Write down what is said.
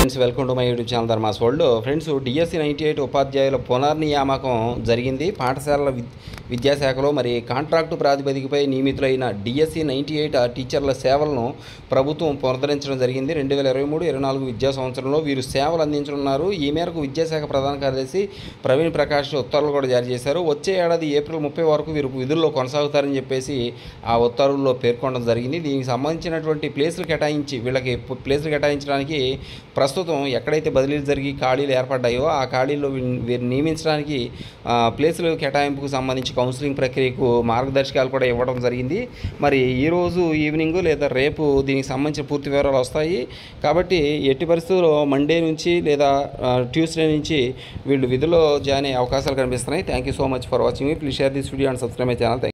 friends welcome to my YouTube channel Dharma's world friends DSC ninety eight ఉపాధ్యాయుల పునర్నియామకం జరిగింది పాఠశాలల విద్ విద్యాశాఖలో మరి కాంట్రాక్టు ప్రాతిపదికపై నియమితులైన డిఎస్సి నైంటీ ఎయిట్ టీచర్ల సేవలను ప్రభుత్వం పునరుద్ధరించడం జరిగింది రెండు వేల ఇరవై మూడు ఇరవై నాలుగు విద్యా సంవత్సరంలో వీరు సేవలు అందించనున్నారు ఈ మేరకు విద్యాశాఖ ప్రధాన కార్యదర్శి ప్రవీణ్ ప్రకాష్ ఉత్తర్వులు కూడా జారీ చేశారు వచ్చే ఏడాది ఏప్రిల్ ముప్పై వరకు వీరు విధుల్లో కొనసాగుతారని చెప్పేసి ఆ ఉత్తర్వుల్లో పేర్కొనడం జరిగింది దీనికి సంబంధించినటువంటి ప్లేసులు కేటాయించి వీళ్ళకి పు- ప్లేసులు కేటాయించడానికి ప్రస్తుతం ఎక్కడైతే బదిలీలు జరిగి ఖాళీలు ఏర్పడ్డాయో ఆ ఖాళీల్లో వీరిని వీరిని నియమించడానికి ఆ, ప్లేసులు కేటాయింపుకు సంబంధించి కౌన్సిలింగ్ ప్రక్రియకు మార్గదర్శకాలు కూడా ఇవ్వడం జరిగింది మరి ఈరోజు ఈవినింగ్ లేదా రేపు దీనికి సంబంధించిన పూర్తి వివరాలు వస్తాయి కాబట్టి ఎట్టి పరిస్థితుల్లో మండే నుంచి లేదా ఆ, ట్యూస్డే నుంచి వీళ్ళు విధుల్లో జాయిన్ అయ్యే అవకాశాలు కనిపిస్తున్నాయి thank you so much for watching please share this video and subscribe my channel